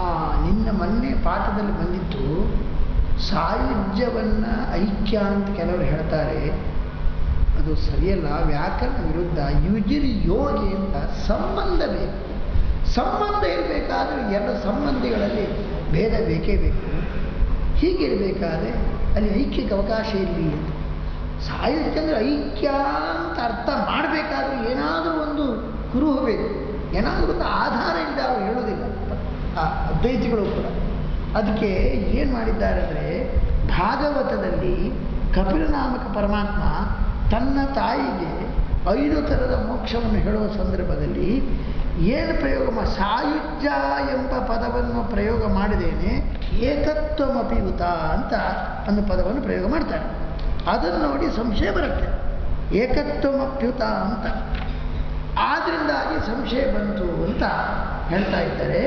ನಿನ್ನ ಮೊನ್ನೆ ಪಾಠದಲ್ಲಿ ಬಂದಿತ್ತು ಸಾಯುಜ್ಯವನ್ನು ಐಕ್ಯ ಅಂತ ಕೆಲವರು ಹೇಳ್ತಾರೆ ಅದು ಸರಿಯಲ್ಲ ವ್ಯಾಕರಣ ವಿರುದ್ಧ ಯುಜಿರಿ ಯೋಗಿ ಅಂತ ಸಂಬಂಧ ಬೇಕು ಸಂಬಂಧ ಇರಬೇಕಾದ್ರೆ ಎರಡು ಸಂಬಂಧಿಗಳಲ್ಲಿ ಭೇದ ಬೇಕೇ ಬೇಕು ಹೀಗಿರಬೇಕಾದ್ರೆ ಅಲ್ಲಿ ಐಕ್ಯಕ್ಕೆ ಅವಕಾಶ ಇಲ್ಲಿ ಅಂತ ಸಾಯುಜ್ಯ ಅಂದರೆ ಐಕ್ಯ ಅಂತ ಅರ್ಥ ಮಾಡಬೇಕಾದ್ರೆ ಏನಾದರೂ ಒಂದು ಕುರುಹು ಬೇಕು ಏನಾದರೂ ಒಂದು ಆಧಾರ ಇಲ್ಲದೆ ಅವರು ಹೇಳೋದಿಲ್ಲ ಆ ಅದ್ವೈತಿಗಳು ಕೂಡ ಅದಕ್ಕೆ ಏನು ಮಾಡಿದ್ದಾರೆ ಅಂದರೆ ಭಾಗವತದಲ್ಲಿ ಕಪಿಲನಾಮಕ ಪರಮಾತ್ಮ ತನ್ನ ತಾಯಿಗೆ ಐದು ಥರದ ಮೋಕ್ಷವನ್ನು ಹೇಳುವ ಸಂದರ್ಭದಲ್ಲಿ ಏನು ಪ್ರಯೋಗ ಮಾ ಸಾಯುಜ್ಯ ಎಂಬ ಪದವನ್ನು ಪ್ರಯೋಗ ಮಾಡಿದೇನೆ ಏಕತ್ವಮಪಿಯುತ ಅಂತ ಒಂದು ಪದವನ್ನು ಪ್ರಯೋಗ ಮಾಡ್ತಾರೆ ಅದನ್ನು ನೋಡಿ ಸಂಶಯ ಬರುತ್ತೆ ಏಕತ್ವಮಪ್ಯುತ ಅಂತ ಆದ್ರಿಂದಾಗಿ ಸಂಶಯ ಬಂತು ಅಂತ ಹೇಳ್ತಾ ಇದ್ದಾರೆ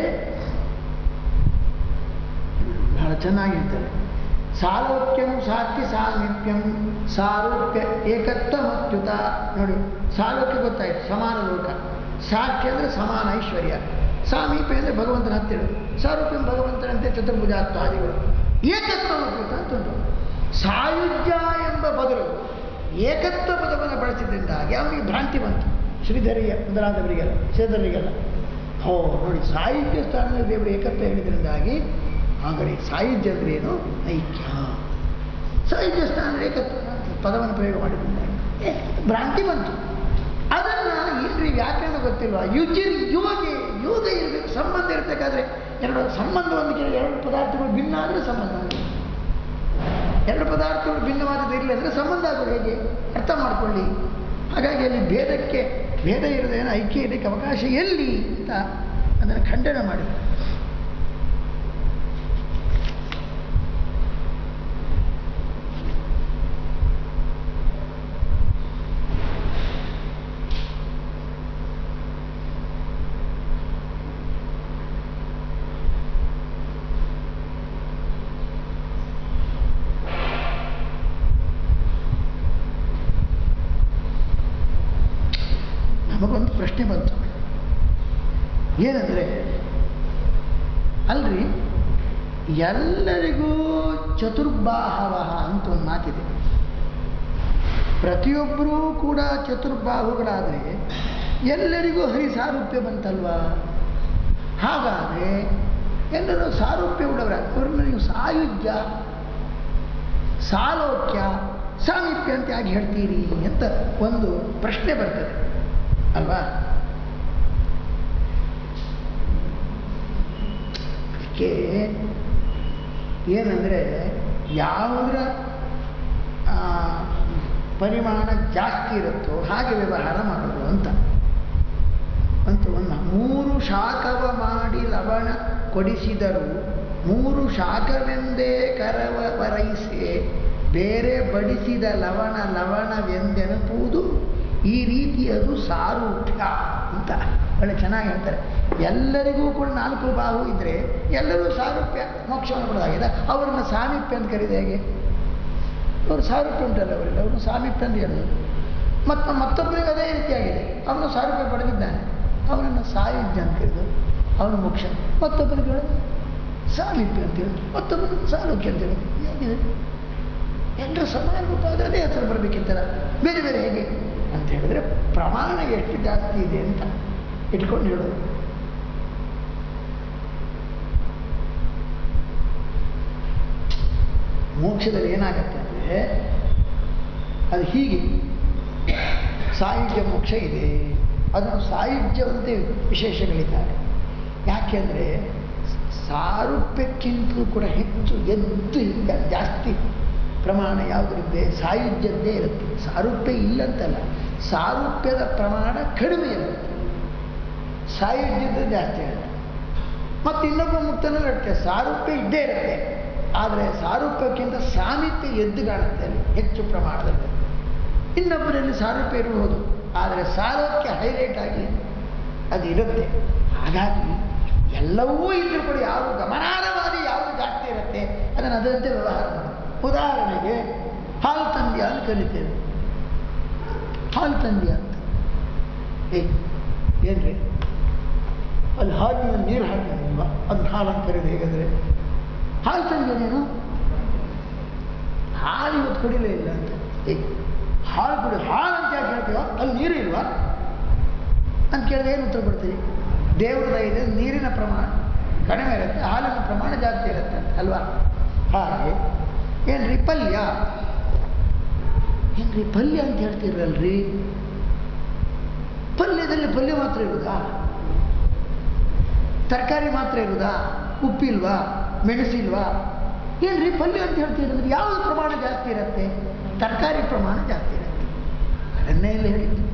ಬಹಳ ಚೆನ್ನಾಗಿರ್ತಾರೆ ಸಾಲೋಕ್ಯಂ ಸಾತ್ಯ ಸಾಮೀಪ್ಯಂ ಸಾರೂಪ್ಯ ಏಕತ್ವಮತ್ಯುತ ನೋಡಿ ಸಾಲೋಕ್ಯ ಗೊತ್ತಾಯ್ತು ಸಮಾನ ಲೋಕ ಸಾಕ್ಷ್ಯ ಅಂದರೆ ಸಮಾನ ಐಶ್ವರ್ಯ ಸಾಮೀಪ್ಯ ಅಂದರೆ ಭಗವಂತನ ಹತ್ತಿರ ಸಾರೂಪ್ಯಂ ಭಗವಂತನಂತೆ ಚತುರ್ಭುಜಾತ್ವಾದಿಗಳು ಏಕತ್ವಮತ್ಯುತ ಅಂತ ಉಂಟು ಸಾಯುಜ್ಯ ಎಂಬ ಬದಲು ಏಕತ್ವ ಪದವನ್ನು ಬಳಸಿದ್ರಿಂದಾಗಿ ಅವನಿಗೆ ಭ್ರಾಂತಿ ಬಂತು ಶ್ರೀಧರಿಯ ಮೊದಲಾದವರಿಗೆಲ್ಲ ಶ್ರೀಧರಿಗೆಲ್ಲ ಹೋ ನೋಡಿ ಸಾಯುಜ್ಯ ಸ್ಥಾನದಲ್ಲಿ ದೇವರು ಏಕತ್ವ ಹೇಳಿದ್ರಿಂದಾಗಿ ಹಾಗಾದ್ರೆ ಸಾಯುಜ್ಯ ಅಂದ್ರೆ ಏನು ಐಕ್ಯ ಸಾಯುಜ್ಯ ಸ್ಥಾನ ಏಕತ್ವ ಅಂತ ಪದವನ್ನು ಪ್ರಯೋಗ ಮಾಡಿದ್ರಿಂದಾಗಿ ಏ, ಭ್ರಾಂತಿ ಬಂತು ಅದನ್ನು ಏನ್ರಿ ವ್ಯಾಕರಣ ಗೊತ್ತಿಲ್ವಾ ಯುಜಿರಿ ಯೋಗಿ ಯೋಗ ಇರಬೇಕು ಸಂಬಂಧ ಇರಬೇಕಾದ್ರೆ ಎರಡು ಸಂಬಂಧವನ್ನು ಕೇಳಿ ಎರಡು ಪದಾರ್ಥಗಳು ಭಿನ್ನ ಆದರೆ ಸಂಬಂಧ ಆಗುತ್ತೆ. ಎರಡು ಪದಾರ್ಥಗಳು ಭಿನ್ನವಾದದ್ದು ಇರಲಿ ಅಂದರೆ ಸಂಬಂಧ ಆಗೋದು ಹೇಗೆ ಅರ್ಥ ಮಾಡಿಕೊಳ್ಳಿ ಹಾಗಾಗಿ ಅಲ್ಲಿ ಭೇದಕ್ಕೆ ಭೇದ ಇರದೇನು ಐಕ್ಯ ಇರಲಿಕ್ಕೆ ಅವಕಾಶ ಎಲ್ಲಿ ಅಂತ ಅದನ್ನು ಖಂಡನೆ ಮಾಡಿದರು ನಮಗೊಂದು ಪ್ರಶ್ನೆ ಬಂತು ಏನಂದರೆ ಅಲ್ರಿ ಎಲ್ಲರಿಗೂ ಚತುರ್ಬಾಹವ ಅಂತ ಒಂದು ಮಾತಿದೆ ಪ್ರತಿಯೊಬ್ಬರೂ ಕೂಡ ಚತುರ್ಬಾಹುಗಳಾದರೆ ಎಲ್ಲರಿಗೂ ಹರಿ ಸಾರೂಪ್ಯ ಬಂತಲ್ವಾ ಹಾಗಾದರೆ ಎಲ್ಲರೂ ಸಾರೂಪ್ಯ ಉಳ್ಳವರ ಅವ್ರನ್ನ ನೀವು ಸಾಯುಜ್ಯ ಸಾಲೋಕ್ಯ ಸಾಮೀಪ್ಯ ಅಂತ ಯಾಕೆ ಹೇಳ್ತೀರಿ ಅಂತ ಒಂದು ಪ್ರಶ್ನೆ ಬರ್ತದೆ ಅಲ್ವಾ ಅದಕ್ಕೆ ಏನಂದರೆ ಯಾವುದರ ಆ, ಪರಿಮಾಣ ಜಾಸ್ತಿ ಇರುತ್ತೋ ಹಾಗೆ ವ್ಯವಹಾರ ಮಾಡೋದು ಅಂತ ಅಂತ ಒಂದು ಮೂರು ಶಾಖವ ಮಾಡಿ ಲವಣ ಕೊಡಿಸಿದರು ಮೂರು ಶಾಖವೆಂದೇ ಕರವ ವರೈಸೆ ಬೇರೆ ಬಡಿಸಿದ ಲವಣ ಲವಣವೆಂದೆನಪುವುದು ಈ ರೀತಿ ಅದು ಸಾರೂಪ್ಯ ಅಂತ ಒಳ್ಳೆ ಚೆನ್ನಾಗಿ ಹೇಳ್ತಾರೆ ಎಲ್ಲರಿಗೂ ಕೂಡ ನಾಲ್ಕು ಬಾಹು ಇದ್ದರೆ ಎಲ್ಲರೂ ಸಾರೂಪ್ಯ ಮೋಕ್ಷವನ್ನು ಕೊಡೋದಾಗಿದೆ ಅವರನ್ನು ಸಾಮೀಪ್ಯ ಅಂತ ಕರೀದು ಹೇಗೆ ಅವರು ಸಾರೂಪ್ಯ ಉಂಟಲ್ಲ ಅವರಿಗೆ ಅವರು ಸಾಮೀಪ್ಯ ಅಂತ ಹೇಳೋದು ಮತ್ತು ಮತ್ತೊಬ್ಬರಿಗೆ ಅದೇ ರೀತಿಯಾಗಿದೆ ಅವನು ಸಾರೂಪ್ಯ ಪಡೆದಿದ್ದಾನೆ ಅವನನ್ನು ಸಾಯುಜ್ಯ ಅಂತ ಕರೆದು ಅವನು ಮೋಕ್ಷ ಮತ್ತೊಬ್ಬರಿಗೆ ಹೇಳೋದು ಸಾಮೀಪ್ಯ ಅಂತ ಹೇಳೋದು ಮತ್ತೊಬ್ಬರು ಸಾರೂಪ್ಯ ಅಂತ ಹೇಳೋದು ಹೇಗಿದೆ ಎಲ್ಲರೂ ಸಮಾನ ರೂಪ ಆದರೆ ಅದೇ ಹೆಸರು ಬರಬೇಕಿತ್ತಲ್ಲ ಬೇರೆ ಬೇರೆ ಹೇಗೆ ಅಂತ ಹೇಳಿದ್ರೆ ಪ್ರಮಾಣ ಎಷ್ಟು ಜಾಸ್ತಿ ಇದೆ ಅಂತ ಇಟ್ಕೊಂಡು ಹೇಳೋದು ಮೋಕ್ಷದಲ್ಲಿ ಏನಾಗತ್ತೆ ಅಂದರೆ ಅದು ಹೀಗೆ ಸಾಯುಜ್ಯ ಮೋಕ್ಷ ಇದೆ ಅದನ್ನು ಸಾಯುಜ್ಯವಂತೆ ವಿಶೇಷಗಳಿದ್ದಾರೆ ಯಾಕೆಂದರೆ ಸಾರೂಪ್ಯಕ್ಕಿಂತಲೂ ಕೂಡ ಹೆಚ್ಚು ಎದ್ದು ಇಲ್ಲ ಜಾಸ್ತಿ ಪ್ರಮಾಣ ಯಾವುದರಿದ್ದೆ ಸಾಯುಜ್ಯದ್ದೇ ಇರುತ್ತೆ ಸಾರೂಪ್ಯ ಇಲ್ಲಂತಲ್ಲ ಸಾರೂಪ್ಯದ ಪ್ರಮಾಣ ಕಡಿಮೆ ಇರುತ್ತೆ ಸಾಯುಜ್ಯದ ಜಾಸ್ತಿ ಇರುತ್ತೆ ಮತ್ತು ಇನ್ನೊಬ್ಬ ಮುಕ್ತನಲ್ಲಿ ಇರುತ್ತೆ ಸಾರೂಪ್ಯ ಇದ್ದೇ ಇರುತ್ತೆ ಆದರೆ ಸಾರೂಪ್ಯಕ್ಕಿಂತ ಸಾಮೀಪ್ಯ ಎದ್ದು ಕಾಣುತ್ತೆ ಅಲ್ಲಿ ಹೆಚ್ಚು ಪ್ರಮಾಣದಲ್ಲಿ ಇನ್ನೊಬ್ಬರಲ್ಲಿ ಸಾರೂಪ್ಯ ಇರಬಹುದು ಆದರೆ ಸಾರೋಕ್ಯ ಹೈಲೈಟ್ ಆಗಿ ಅದು ಇರುತ್ತೆ ಹಾಗಾಗಿ ಎಲ್ಲವೂ ಇದ್ರೂ ಕೂಡ ಯಾವ ಗಮನಾರ್ಹವಾದ ಯಾವುದು ಜಾಸ್ತಿ ಇರುತ್ತೆ ಅದನ್ನು ಅದರಂತೆ ವ್ಯವಹಾರ ಮಾಡಿ ಉದಾಹರಣೆಗೆ ಹಾಲು ತಂದ್ಯ ಅಂತ ಕರಿತೇವೆ ಹಾಲು ತಂದ್ಯ ಅಂತ ಏ ಏನ್ರಿ ಅಲ್ಲಿ ಹಾಲಿನ ನೀರು ಹಾಕಿಲ್ವಾ ಅದನ್ನ ಹಾಲು ಅಂತ ಕರೆಯೋದು ಹೇಗಂದ್ರೆ ಹಾಲು ತಂದೆ ನೀನು ಹಾಲು ಇವತ್ತು ಕುಡಿಲೇ ಇಲ್ಲ ಅಂತ ಏ ಹಾಲು ಕುಡಿ ಹಾಲು ಅಂತ ಯಾಕೆ ಹೇಳ್ತೀವ ಅಲ್ಲಿ ನೀರು ಇಲ್ವಾ ಅಂತ ಕೇಳಿದ್ರೆ ಏನು ಉತ್ತರ ಕೊಡ್ತೀವಿ ದೇವರ ದಯೆಯಿಂದ ನೀರಿನ ಪ್ರಮಾಣ ಕಡಿಮೆ ಇರುತ್ತೆ ಹಾಲಿನ ಪ್ರಮಾಣ ಜಾಸ್ತಿ ಇರುತ್ತೆ ಅಂತ ಅಲ್ವಾ ಹಾಗೆ ಏನ್ರಿ ಪಲ್ಯ ಏನ್ರಿ ಪಲ್ಯ ಅಂತ ಹೇಳ್ತೀರಲ್ರಿ ಪಲ್ಯದಲ್ಲಿ ಪಲ್ಯ ಮಾತ್ರ ಇರುವುದಾ ತರಕಾರಿ ಮಾತ್ರ ಇರುವುದಾ ಉಪ್ಪಿಲ್ವಾ ಮೆಣಸಿಲ್ವಾ ಏನ್ರಿ ಪಲ್ಯ ಅಂತ ಹೇಳ್ತೀರಂದ್ರೆ ಯಾವುದು ಪ್ರಮಾಣ ಜಾಸ್ತಿ ಇರುತ್ತೆ ತರಕಾರಿ ಪ್ರಮಾಣ ಜಾಸ್ತಿ ಇರುತ್ತೆ ಅದನ್ನೇ ಇಲ್ಲಿ ಹೇಳಿದ್ದು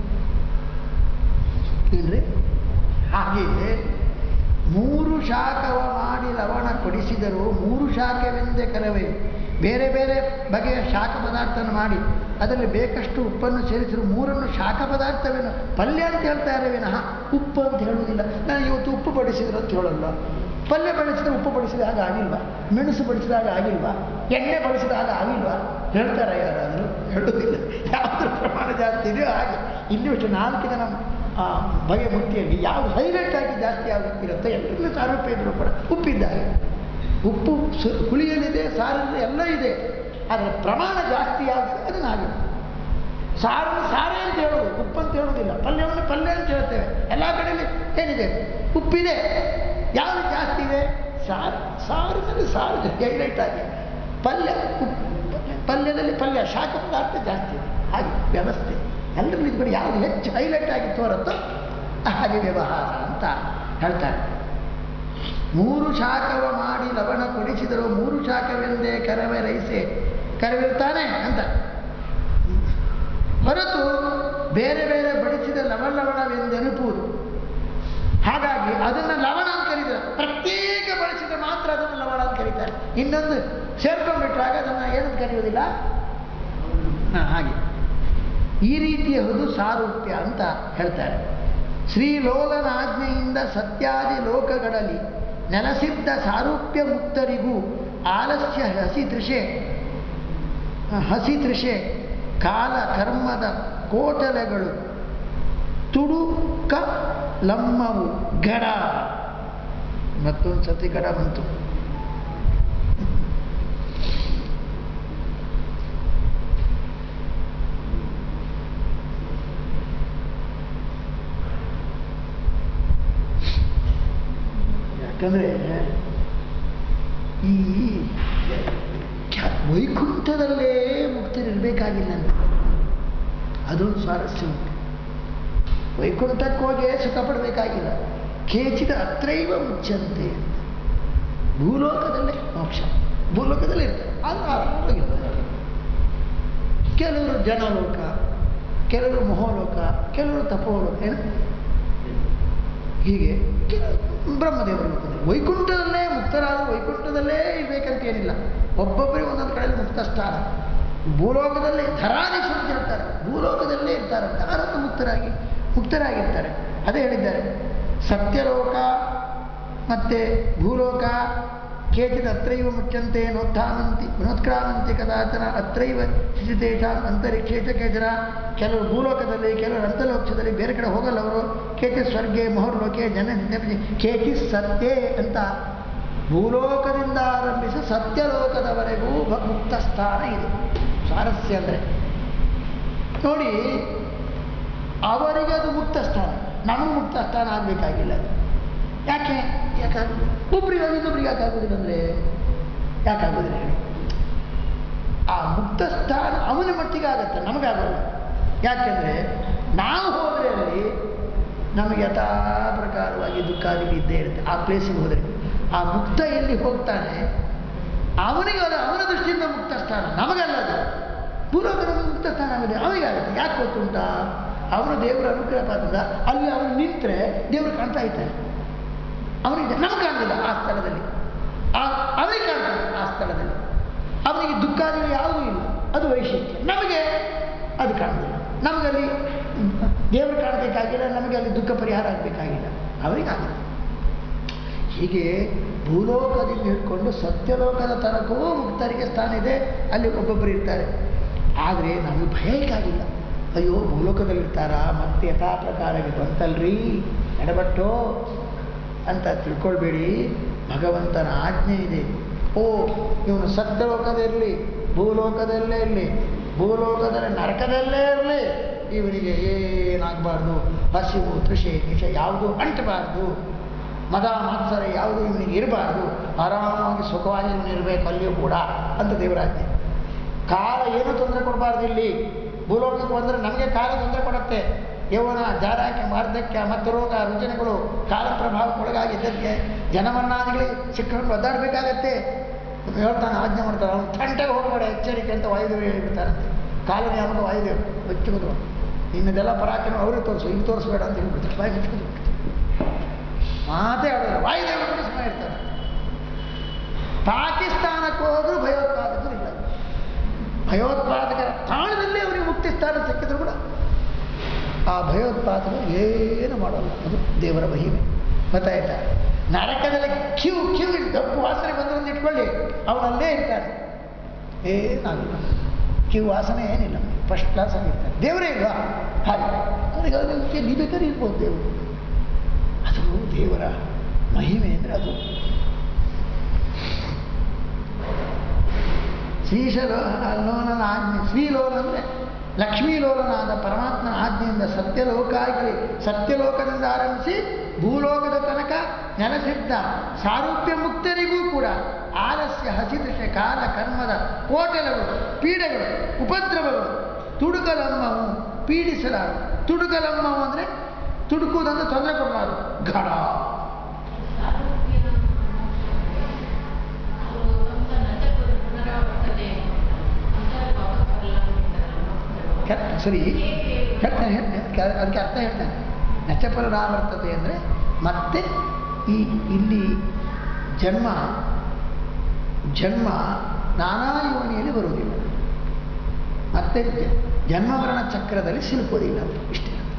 ಏನ್ರಿ ಹಾಗೆಯೇ ಮೂರು ಶಾಖವ ಮಾಡಿ ಲವಣ ಕೊಡಿಸಿದರೂ ಮೂರು ಶಾಖವೆಂದೇ ಕರವೇ ಬೇರೆ ಬೇರೆ ಬಗೆಯ ಶಾಖ ಪದಾರ್ಥನ ಮಾಡಿ ಅದರಲ್ಲಿ ಬೇಕಷ್ಟು ಉಪ್ಪನ್ನು ಸೇರಿಸಿದ್ರು ಮೂರನ್ನು ಶಾಖ ಪದಾರ್ಥವೇನು ಪಲ್ಯ ಅಂತ ಹೇಳ್ತಾರೆ ವಿನಃ ಉಪ್ಪು ಅಂತ ಹೇಳುವುದಿಲ್ಲ ನಾನು ಇವತ್ತು ಉಪ್ಪು ಬಡಿಸಿದ್ರು ಅಂತ ಹೇಳಲ್ಲ ಪಲ್ಯ ಬಡಿಸಿದ್ರೆ ಉಪ್ಪು ಬಡಿಸಿದಾಗ ಆಗಿಲ್ವಾ ಮೆಣಸು ಬಡಿಸಿದಾಗ ಆಗಿಲ್ವಾ ಎಣ್ಣೆ ಬಡಿಸಿದಾಗ ಆಗಿಲ್ವಾ ಹೇಳ್ತಾರ ಯಾರಾದರೂ ಹೇಳುವುದಿಲ್ಲ ಯಾವುದ್ರ ಪ್ರಮಾಣ ಜಾಸ್ತಿ ಇದೆಯೋ ಹಾಗೆ ಇಲ್ಲಿ ಇಷ್ಟು ನಾಲ್ಕು ಜನ ಆ, ಬಗೆ ಮುಕ್ತಿಯಲ್ಲಿ ಯಾವುದು ಹೈಲೈಟ್ ಆಗಿ ಜಾಸ್ತಿ ಆಗುತ್ತೆ ಇರುತ್ತೆ ಎಲ್ಲರಿಗೂ ಸಾರೂಪ್ಯ ಇದ್ರೂ ಕೂಡ ಉಪ್ಪಿದ್ದಾರೆ ಉಪ್ಪು ಸು ಹುಳಿಯಲ್ಲಿದೆ ಸಾರಲ್ಲಿ ಎಲ್ಲ ಇದೆ ಆದರೆ ಪ್ರಮಾಣ ಜಾಸ್ತಿ ಆಗುತ್ತೆ ಅದು ನಾವೇ ಸಾರನ್ನು ಸಾರೇ ಅಂತ ಹೇಳೋದು ಉಪ್ಪು ಅಂತ ಹೇಳೋದಿಲ್ಲ ಪಲ್ಯವನ್ನು ಪಲ್ಯ ಅಂತ ಹೇಳ್ತೇವೆ ಎಲ್ಲ ಕಡೆಯಲ್ಲಿ ಏನಿದೆ ಉಪ್ಪಿದೆ ಯಾವುದು ಜಾಸ್ತಿ ಇದೆ ಸಾರು ಸಾರಿನಲ್ಲಿ ಸಾರು ಹೈಲೈಟ್ ಆಗಿ ಪಲ್ಯ ಉಪ್ಪು ಪಲ್ಯದಲ್ಲಿ ಪಲ್ಯ ಶಾಖ ಪದಾರ್ಥ ಜಾಸ್ತಿ ಇದೆ ಹಾಗೆ ವ್ಯವಸ್ಥೆ ಎಲ್ಲರೂ ಇದು ಕೂಡ ಯಾವುದು ಹೆಚ್ಚು ಹೈಲೈಟ್ ಆಗಿ ತೋರುತ್ತೋ ಹಾಗೆ ವ್ಯವಹಾರ ಅಂತ ಹೇಳ್ತಾರೆ ಮೂರು ಶಾಖವ ಮಾಡಿ ಲವಣ ಕೊಡಿಸಿದರೂ ಮೂರು ಶಾಖವೆಂದೇ ಕರವೆ ರೈಸೆ ಕರವಿರ್ತಾನೆ ಅಂತ ಹೊರತು ಬೇರೆ ಬೇರೆ ಬಡಿಸಿದ ಲವಣ ಲವಣವೆಂದೆನುಪುವುದು ಹಾಗಾಗಿ ಅದನ್ನು ಲವಣ ಅಂತ ಕರೀತಾರೆ ಪ್ರತ್ಯೇಕ ಬಳಸಿದ್ರೆ ಮಾತ್ರ ಅದನ್ನು ಲವಣ ಅಂತ ಕರೀತಾರೆ ಇನ್ನೊಂದು ಸೇರ್ಕೊಂಡ್ಬಿಟ್ರಾಗ ಅದನ್ನು ಏನಂತ ಕರೆಯುವುದಿಲ್ಲ ಹಾ, ಹಾಗೆ ಈ ರೀತಿಯಹುದು ಸಾರೂಪ್ಯ ಅಂತ ಹೇಳ್ತಾರೆ ಶ್ರೀಲೋಲನ ಆಜ್ಞೆಯಿಂದ ಸತ್ಯಾದಿ ಲೋಕಗಳಲ್ಲಿ ನೆಲೆಸಿದ್ದ ಸಾರೂಪ್ಯ ಮುಕ್ತರಿಗೂ ಆಲಸ್ಯ ಹಸಿ ತೃಷೆ ಹಸಿ ತೃಷೆ ಕಾಲ ಕರ್ಮದ ಕೋಟಲೆಗಳು ತುಡುಕ ಲಮ್ಮವು ಗಡ ಮತ್ತೊಂದು ಸತಿ ಗಡ ಬಂತು ಯಾಕಂದ್ರೆ ಈ ಖ್ಯಾ- ವೈಕುಂಠದಲ್ಲೇ ಮುಕ್ತರಿರ್ಬೇಕಾಗಿಲ್ಲ ಅಂತ ಅದೊಂದು ಸ್ವಾರಸ್ಯ ಉಂಟು ವೈಕುಂಠಕ್ಕೆ ಹೋಗಿ ಸುಖ ಪಡಬೇಕಾಗಿಲ್ಲ ಕೇಚಿದ ಅತ್ರೈವ ಮುಚ್ಚಂತೆ ಅಂತ ಭೂಲೋಕದಲ್ಲೇ ಮೋಕ್ಷ ಭೂಲೋಕದಲ್ಲೇ ಇರ್ತಾರೆ ಅದು ಆರಾಮಾಗಿರ್ತಾರೆ ಕೆಲವರು ಜನಲೋಕ ಕೆಲವರು ಮಹೋಲೋಕ ಕೆಲವರು ತಪೋಲೋಕ ಏನು ಹೀಗೆ ಕೆಲವು ಬ್ರಹ್ಮದೇವರ ಲೋಕದಲ್ಲಿ ವೈಕುಂಠದಲ್ಲೇ ಮುಕ್ತರಾದ ವೈಕುಂಠದಲ್ಲೇ ಇರಬೇಕಂತ ಏನಿಲ್ಲ ಒಬ್ಬೊಬ್ಬರಿಗೆ ಒಂದೊಂದು ಕಡೆ ಮುಕ್ತ ಸ್ಥಾನ ಭೂಲೋಕದಲ್ಲಿ ಧರಾಧೀಶ ಅಂತ ಹೇಳ್ತಾರೆ ಭೂಲೋಕದಲ್ಲೇ ಇರ್ತಾರಂತೆ ಆನಂದ ಮುಕ್ತರಾಗಿ ಮುಕ್ತರಾಗಿರ್ತಾರೆ ಅದೇ ಹೇಳಿದ್ದಾರೆ ಸತ್ಯಲೋಕ ಮತ್ತು ಭೂಲೋಕ ಕೇಚಿದ ಅತ್ರೈವ ಮುಚ್ಚಂತೆ ನೋತ್ಥಾನಂತಿ ನೋತ್ಕ್ರಾಮಂತಿ ಕದಾಚನ ಅತ್ರೈವ ಶಿಶಿತೇಷ ಅಂತರಿಕ್ಷೇಚ ಕೇಚನ ಕೆಲವರು ಭೂಲೋಕದಲ್ಲಿ ಕೆಲವರು ಅಂತಲೋಕ್ಷದಲ್ಲಿ ಬೇರೆ ಕಡೆ ಹೋಗಲ್ಲ ಅವರು ಕೇಚಿ ಸ್ವರ್ಗೆ ಮಹೋರ್ಲೋಕೆ ಜನ ಕೇಚಿ ಸತ್ಯೇ ಅಂತ ಭೂಲೋಕದಿಂದ ಆರಂಭಿಸಿ ಸತ್ಯಲೋಕದವರೆಗೂ ಭ- ಮುಕ್ತ ಸ್ಥಾನ ಇದೆ ಸ್ವಾರಸ್ಯ ಅಂದರೆ ನೋಡಿ ಅವರಿಗೆ ಅದು ಮುಕ್ತ ಸ್ಥಾನ ನಮಗೆ ಮುಕ್ತ ಸ್ಥಾನ ಆಗಬೇಕಾಗಿಲ್ಲ ಅದು ಯಾಕೆ ಯಾಕಾಗ ಒಬ್ರಿಗೆ ಇನ್ನೊಬ್ರಿಗೆ ಯಾಕಾಗೋದಿಲ್ಲ ಅಂದರೆ ಯಾಕಾಗೋದಿಲ್ಲ ಹೇಳಿ ಆ ಮುಕ್ತ ಸ್ಥಾನ ಅವನ ಮಟ್ಟಿಗೆ ಆಗತ್ತೆ ನಮಗಾಗಲ್ಲ ಯಾಕೆಂದರೆ ನಾವು ಹೋದರೆ ಅಲ್ಲಿ ನಮಗೆ ಯಥಾ ಪ್ರಕಾರವಾಗಿ ದುಃಖಾದಿಗಳು ಇದ್ದೇ ಇರುತ್ತೆ ಆ ಪ್ಲೇಸಿಗೆ ಹೋದರೆ ಆ ಮುಕ್ತ ಎಲ್ಲಿ ಹೋಗ್ತಾನೆ ಅವನಿಗೆ ಅದು ಅವನ ದೃಷ್ಟಿಯಿಂದ ಮುಕ್ತ ಸ್ಥಾನ ನಮಗಲ್ಲ ಅದು ಭೂಲೋಕದ ಮುಕ್ತ ಸ್ಥಾನ ಆಗಿದೆ ಅವನಿಗಾಗುತ್ತೆ ಯಾಕೆ ಗೊತ್ತುಂಟಾ ಅವನು ದೇವರ ಅನುಗ್ರಹ ಪಾತ್ರದ ಅಲ್ಲಿ ಅವನು ನಿಂತರೆ ದೇವರು ಕಾಣ್ತಾ ಇದ್ದಾನೆ ಅವನಿಗೆ ನಮ್ಗೆ ಕಾಣಲಿಲ್ಲ ಆ ಸ್ಥಳದಲ್ಲಿ ಆ ಅವನಿಗೆ ಕಾಣ್ತಾನೆ ಆ ಸ್ಥಳದಲ್ಲಿ ಅವನಿಗೆ ದುಃಖಾದಿಗಳು ಯಾವುದೂ ಇಲ್ಲ ಅದು ವೈಶಿಷ್ಟ್ಯ ನಮಗೆ ಅದು ಕಾಣುದಿಲ್ಲ ನಮಗಲ್ಲಿ ದೇವರು ಕಾಣಬೇಕಾಗಿಲ್ಲ ನಮಗೆ ಅಲ್ಲಿ ದುಃಖ ಪರಿಹಾರ ಆಗಬೇಕಾಗಿಲ್ಲ ಅವರಿಗಾಗಿಲ್ಲ ಹೀಗೆ ಭೂಲೋಕದಿಂದ ಹಿಡ್ಕೊಂಡು ಸತ್ಯಲೋಕದ ತನಕವೂ ಮುಕ್ತರಿಗೆ ಸ್ಥಾನ ಇದೆ ಅಲ್ಲಿ ಒಬ್ಬೊಬ್ಬರು ಇರ್ತಾರೆ ಆದರೆ ನಮಗೆ ಭಯಕ್ಕಾಗಿಲ್ಲ ಅಯ್ಯೋ ಭೂಲೋಕದಲ್ಲಿರ್ತಾರಾ ಮತ್ತೆ ಯಥಾ ಪ್ರಕಾರಕ್ಕೆ ಬಂತಲ್ರಿ ಎಡಬಟ್ಟೋ ಅಂತ ತಿಳ್ಕೊಳ್ಬೇಡಿ ಭಗವಂತನ ಆಜ್ಞೆ ಇದೆ ಓ ಇವನು ಸತ್ಯಲೋಕದಿರಲಿ ಭೂಲೋಕದಲ್ಲೇ ಇರಲಿ ಭೂಲೋಕದಲ್ಲಿ ನರಕದಲ್ಲೇ ಇರಲಿ ಇವನಿಗೆ ಏನಾಗಬಾರ್ದು ಹಸಿವು ತೃಷೆ ನಿಷ ಯಾವುದು ಅಂಟಬಾರ್ದು ಮದ ಮಾತ್ಸರ ಯಾವುದು ಇವನಿಗೆ ಇರಬಾರ್ದು ಆರಾಮಾಗಿ ಸುಖವಾಗಿ ಇವನಿರಬೇಕು ಅಲ್ಲಿಯೂ ಕೂಡ ಅಂತ ದೇವರಾಜ್ಞೆ ಕಾಲ ಏನು ತೊಂದರೆ ಕೊಡಬಾರ್ದು ಇಲ್ಲಿ ಭೂಲೋಕಕ್ಕೆ ಬಂದರೆ ನಮಗೆ ಕಾಲ ತೊಂದರೆ ಕೊಡುತ್ತೆ ಯೌವನ ಜಾರಾಕೆ ವಾರ್ಧಕ್ಯ ಮತ್ತು ರೋಗ ರುಜಿನಗಳು ಕಾಲ ಪ್ರಭಾವಕ್ಕೆ ಒಳಗಾಗಿದ್ದಕ್ಕೆ ಜನಮನ್ನಾದಿಗಳಿಗೆ ಸಿಕ್ಕಕೊಂಡು ಒದ್ದಾಡಬೇಕಾಗತ್ತೆ ಹೇಳ್ತಾನೆ ಆಜ್ಞೆ ಮಾಡ್ತಾನೆ ಅವನು ತಂಟೆಗೆ ಹೋಗಬೇಡ ಎಚ್ಚರಿಕೆ ಅಂತ ವಾಯುದೇವರು ಹೇಳಿಬಿಡ್ತಾರಂತೆ ಕಾಲ ನಿಯಾಮಕ ವಾಯುದೇವರು ಮುಚ್ಚಿಕೊಂಡು ಇನ್ನದೆಲ್ಲ ಪರಾಕ್ರಮ ಅವ್ರಿಗೆ ತೋರಿಸು ಇಲ್ಲಿ ತೋರಿಸ್ಬೇಡ ಅಂತ ಹೇಳ್ಬಿಡ್ತಾರೆ ಬಾಯಿ ಮುಚ್ಕೊಂಡು ಮಾತೇ ಆಡೋಲ್ಲ ವಾಯುದೇವರು ಸುಮ್ಮನೆ ಇರ್ತಾರೆ ಪಾಕಿಸ್ತಾನಕ್ಕೆ ಹೋದ್ರೂ ಭಯೋತ್ಪಾದಕರು ಇಲ್ಲ ಭಯೋತ್ಪಾದಕರ ತಾಣದಲ್ಲೇ ಅವರಿಗೆ ಮುಕ್ತಿ ಸ್ಥಾನ ಸಿಕ್ಕಿದ್ರು ಕೂಡ ಆ ಭಯೋತ್ಪಾದಕರು ಏನು ಮಾಡೋಲ್ಲ ಅದು ದೇವರ ಮಹಿಮೆ ಗೊತ್ತಾಯ್ತಾ ನರಕದಲ್ಲಿ ಕ್ಯೂ ಕ್ಯೂ ಗಪ್ಪು ವಾಸನೆ ಬಂದ್ರೆ ಇಟ್ಕೊಳ್ಳಿ ಅವನಲ್ಲೇ ಇರ್ತಾನೆ ಏನಾಗಿಲ್ಲ ಕ್ಯೂ ವಾಸನೆ ಏನಿಲ್ಲ ಫಸ್ಟ್ ಕ್ಲಾಸ್ ಆಗಿರ್ತಾರೆ ದೇವರೇ ಇಲ್ವಾ ಹಾಗೆ ಅವರಿಗೆ ಅದಕ್ಕೆ ನೀವು ಬೇಕಾದ್ರೆ ಇರ್ಬೋದು ದೇವರು ಅದು ದೇವರ ಮಹಿಮೆ ಅಂದರೆ ಅದು ಶ್ರೀಶಲೋಲನ ಆಜ್ಞೆ ಶ್ರೀಲೋಲ ಅಂದರೆ ಲಕ್ಷ್ಮೀಲೋಲನಾದ ಪರಮಾತ್ಮನ ಆಜ್ಞೆಯಿಂದ ಸತ್ಯಲೋಕ ಆಗಲಿ ಸತ್ಯಲೋಕದಿಂದ ಆರಂಭಿಸಿ ಭೂಲೋಕದ ತನಕ ನೆಲೆಸಿದ್ದ ಸಾರೂಪ್ಯ ಮುಕ್ತರಿಗೂ ಕೂಡ ಆಲಸ್ಯ ಹಸಿದೃಶ್ಯ ಕಾಲ ಕರ್ಮದ ಕೋಟಲಗಳು ಪೀಡೆಗಳು ಉಪದ್ರವಗಳು ತುಡುಕಲಮ್ಮವು ಪೀಡಿಸಲಾರು ತುಡುಕಲಮ್ಮವು ಅಂದರೆ ತುಡುಕುವುದಂದ್ರೆ ತೊಂದರೆ ಕೊಡಲಾರು ಘಡ ಕೆಟ್ಟ ಸರಿ ಕೆಟ್ಟ ಅದಕ್ಕೆ ಅರ್ಥ ಹೇಳ್ತಾನೆ ನಚಪರಾವರ್ತತೆ ಅಂದರೆ ಮತ್ತೆ ಈ ಇಲ್ಲಿ ಜನ್ಮ ಜನ್ಮ ನಾನಾ ಯೋನಿಯಲ್ಲಿ ಬರುವುದಿಲ್ಲ ಮತ್ತೆ ಜ- ಜನ್ಮ ಮರಣ ಚಕ್ರದಲ್ಲಿ ಸಿಲುಕೋದಿಲ್ಲ ಅವರು ಇಷ್ಟೇ ಅರ್ಥ.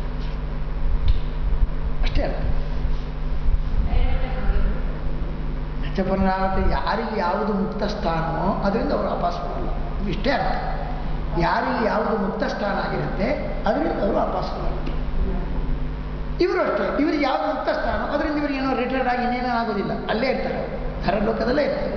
ಅಷ್ಟೇ ಅರ್ಥ ನಚಪುನರಾವರ್ತಿ ಯಾರಿಗೆ ಯಾವುದು ಮುಕ್ತ ಸ್ಥಾನವೋ ಅದರಿಂದ ಅವರು ವಾಪಸ್ ಬರಲ್ಲ ಇಷ್ಟೇ ಅರ್ಥ ಯಾರಿಗೆ ಯಾವುದು ಮುಕ್ತ ಸ್ಥಾನ ಆಗಿರುತ್ತೆ ಅದರಿಂದ ಅವರು ವಾಪಸ್ ಬರಲ್ಲ ಇವರು ಅಷ್ಟೇ ಇವರಿಗೆ ಯಾವುದು ಮುಕ್ತ ಸ್ಥಾನ ಅದರಿಂದ ಇವರಿಗೆ ಏನೋ ರಿಟೈರ್ಡ್ ಆಗಿ ಇನ್ನೇನೋ ಆಗೋದಿಲ್ಲ ಅಲ್ಲೇ ಇರ್ತಾರೆ ಅವರು ಹರಲೋಕದಲ್ಲೇ ಇರ್ತಾರೆ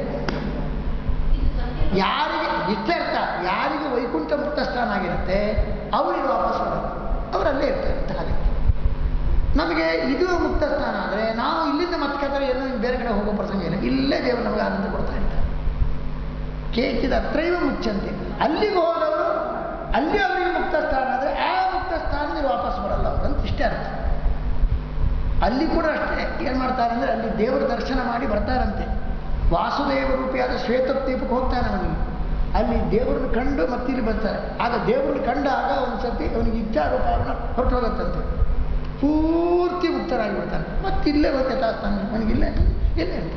ಯಾರಿಗೆ ಇಷ್ಟೇ ಅರ್ಥ ಯಾರಿಗೆ ವೈಕುಂಠ ಮುಕ್ತ ಸ್ಥಾನ ಆಗಿರುತ್ತೆ ಅವರಿಗೆ ವಾಪಸ್ ಬರಲ್ಲ ಅವರಲ್ಲೇ ಇರ್ತಾರೆ ಅಂತ ಹಾಗೆ ನಮಗೆ ಇದು ಮುಕ್ತ ಸ್ಥಾನ ಆದರೆ ನಾವು ಇಲ್ಲಿಂದ ಮತ್ತೆ ಕದರೆ ಎಲ್ಲೋ ಇನ್ನು ಬೇರೆ ಕಡೆ ಹೋಗೋ ಪ್ರಸಂಗ ಇಲ್ಲ ಇಲ್ಲೇ ದೇವರು ನಮಗೆ ಆನಂದ ಕೊಡ್ತಾ ಇರ್ತಾರೆ ಕೇಚಿದ ಅತ್ರೈವ ಮುಚ್ಚಂತೆ ಅಲ್ಲಿಗೆ ಹೋದವರು ಅಲ್ಲಿ ಅವರಿಗೆ ಮುಕ್ತ ಸ್ಥಾನ ಆದರೆ ಆ ಮುಕ್ತ ಸ್ಥಾನದಲ್ಲಿ ವಾಪಸ್ ಬರಲ್ಲ ಅವರು ಅಂತ ಇಷ್ಟೇ ಅರ್ಥ ಅಲ್ಲಿ ಕೂಡ ಅಷ್ಟೇ ಏನು ಮಾಡ್ತಾರೆ ಅಂದರೆ ಅಲ್ಲಿ ದೇವರ ದರ್ಶನ ಮಾಡಿ ಬರ್ತಾರಂತೆ ವಾಸುದೇವ ರೂಪಿಯಾದ ಶ್ವೇತದ್ವೀಪಕ್ಕೆ ಹೋಗ್ತಾನೆ ಅವನಿಗೆ ಅಲ್ಲಿ ದೇವರನ್ನು ಕಂಡು ಮತ್ತೆ ಇಲ್ಲಿ ಬರ್ತಾರೆ ಆಗ ದೇವರನ್ನು ಕಂಡಾಗ ಒಂದು ಸರ್ತಿ ಅವನಿಗೆ ಇಚ್ಛಾರೂಪವನ್ನು ಹೊರಟು ಹೋಗುತ್ತಂತೆ ಪೂರ್ತಿ ಮುಕ್ತರಾಗಿಬಿಡ್ತಾನೆ ಮತ್ತೆ ಇಲ್ಲೇ ಹೋಗಿ ಯಥಾಸ್ಥಾನ ಅವನಿಗಿಲ್ಲ ಇಲ್ಲೇ ಅಂತ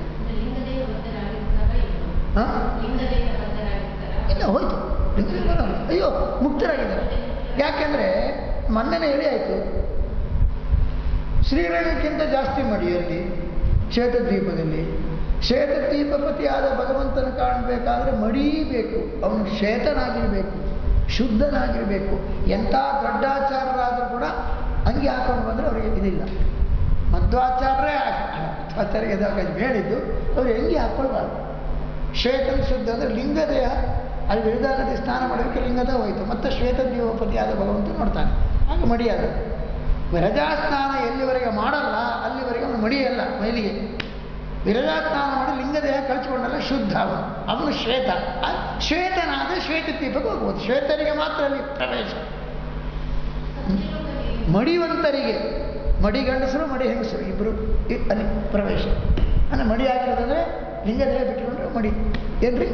ಹಾಂ ಇಲ್ಲ ಹೋಯ್ತು ಲಿಂಗದೇವ ಬರೋಲ್ಲ ಅಯ್ಯೋ ಮುಕ್ತರಾಗಿದ್ದಾರೆ ಯಾಕೆಂದರೆ ಮೊನ್ನೆನೇ ಹೇಳಿ ಆಯಿತು ಶ್ರೀರಂಗಕ್ಕಿಂತ ಜಾಸ್ತಿ ಮಡಿಯಲ್ಲಿ ಶ್ವೇತದ್ವೀಪದಲ್ಲಿ ಶ್ವೇತದ್ವೀಪಪತಿಯಾದ ಭಗವಂತನ ಕಾಣಬೇಕಾದ್ರೆ ಮಡಿ ಬೇಕು ಅವನು ಶ್ವೇತನಾಗಿರಬೇಕು ಶುದ್ಧನಾಗಿರಬೇಕು ಎಂಥ ದೊಡ್ಡಾಚಾರರಾದರೂ ಕೂಡ ಅಂಗಿ ಹಾಕೊಂಡು ಬಂದರೆ ಅವರಿಗೆ ಇದಿಲ್ಲ ಮಧ್ವಾಚಾರ್ಯರೇ ಮಧ್ವಾಚಾರ್ಯಗೆ ಇದಾಗ ಹೇಳಿದ್ದು ಅವರು ಅಂಗಿ ಹಾಕ್ಕೊಳ್ಬಾರ್ದು ಶ್ವೇತನ ಶುದ್ಧ ಅಂದರೆ ಲಿಂಗದೇಹ ಅಲ್ಲಿ ವಿರುದ್ಧಾನದಿ ಸ್ನಾನ ಮಾಡೋದಕ್ಕೆ ಲಿಂಗದ ಹೋಯಿತು ಮತ್ತೆ ಶ್ವೇತದ್ವೀಪಪತಿಯಾದ ಭಗವಂತ ನೋಡ್ತಾನೆ ಆಗ ಮಡಿಯಾದ ವಿರಜಾ ಸ್ನಾನ ಎಲ್ಲಿವರೆಗೆ ಮಾಡಲ್ಲ ಅಲ್ಲಿವರೆಗೆ ಅವನು ಮಡಿಯಲ್ಲ ಮೈಲಿಗೆ ವಿರಜಾ ಸ್ನಾನ ಮಾಡಿ ಲಿಂಗದೇಹ ಕಳಿಸ್ಕೊಂಡಲ್ಲ ಶುದ್ಧ ಅವನು ಅವನು ಶ್ವೇತ ಆ ಶ್ವೇತನಾದ ಶ್ವೇತ ದೀಪಕ್ಕೆ ಹೋಗ್ಬೋದು ಶ್ವೇತರಿಗೆ ಮಾತ್ರ ಅಲ್ಲಿ ಪ್ರವೇಶ ಮಡಿವಂತರಿಗೆ ಮಡಿ ಗಂಡಸರು ಮಡಿ ಹೆಂಗಸರು ಇಬ್ಬರು ಇ- ಅಲ್ಲಿ ಪ್ರವೇಶ ಅಂದರೆ ಮಡಿ ಆಗಿರೋದಂದ್ರೆ ಲಿಂಗದೇಹ ಬಿಟ್ಟುಕೊಂಡ್ರೆ ಮಡಿ ಏನ್ರಿ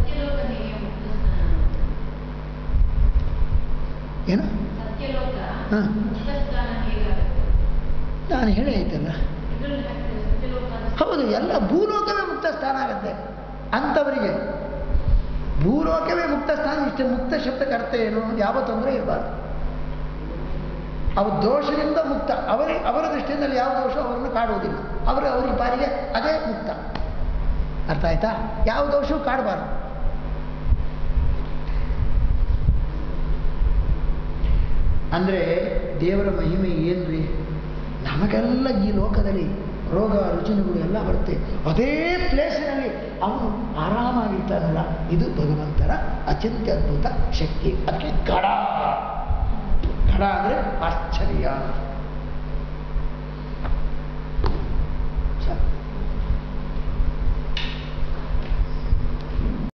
ಏನು ಹಾಂ ನಾನು ಹೇಳಿ ಆಯ್ತಲ್ಲ ಹೌದು ಎಲ್ಲ ಭೂಲೋಕವೇ ಮುಕ್ತ ಸ್ಥಾನ ಆಗುತ್ತೆ ಅಂಥವರಿಗೆ ಭೂಲೋಕವೇ ಮುಕ್ತ ಸ್ಥಾನ ಇಷ್ಟೇ ಮುಕ್ತ ಶಬ್ದಕ್ಕೆ ಅರ್ಥ ಏನು ಯಾವ ತೊಂದರೆ ಇರಬಾರ್ದು ಅವು ದೋಷದಿಂದ ಮುಕ್ತ ಅವರಿಗೆ ಅವರ ದೃಷ್ಟಿಯಿಂದ ಅಲ್ಲಿ ಯಾವ ದೋಷ ಅವರನ್ನು ಕಾಡುವುದಿಲ್ಲ ಅವರು ಅವರಿಗೆ ಪಾಲಿಗೆ ಅದೇ ಮುಕ್ತ ಅರ್ಥ ಆಯ್ತಾ ಯಾವ ದೋಷವೂ ಕಾಡಬಾರ್ದು ಅಂದರೆ ದೇವರ ಮಹಿಮೆ ಏನ್ರಿ ನಮಗೆಲ್ಲ ಈ ಲೋಕದಲ್ಲಿ ರೋಗ ರುಚಿನಗಳು ಎಲ್ಲ ಬರುತ್ತೆ ಅದೇ ಪ್ಲೇಸಿನಲ್ಲಿ ಅವನು ಆರಾಮಾಗಿರ್ತಾನಲ್ಲ ಇದು ಭಗವಂತನ ಅತ್ಯಂತ ಅದ್ಭುತ ಶಕ್ತಿ ಅದಕ್ಕೆ ಗಡ ಗಡ ಅಂದರೆ ಆಶ್ಚರ್ಯ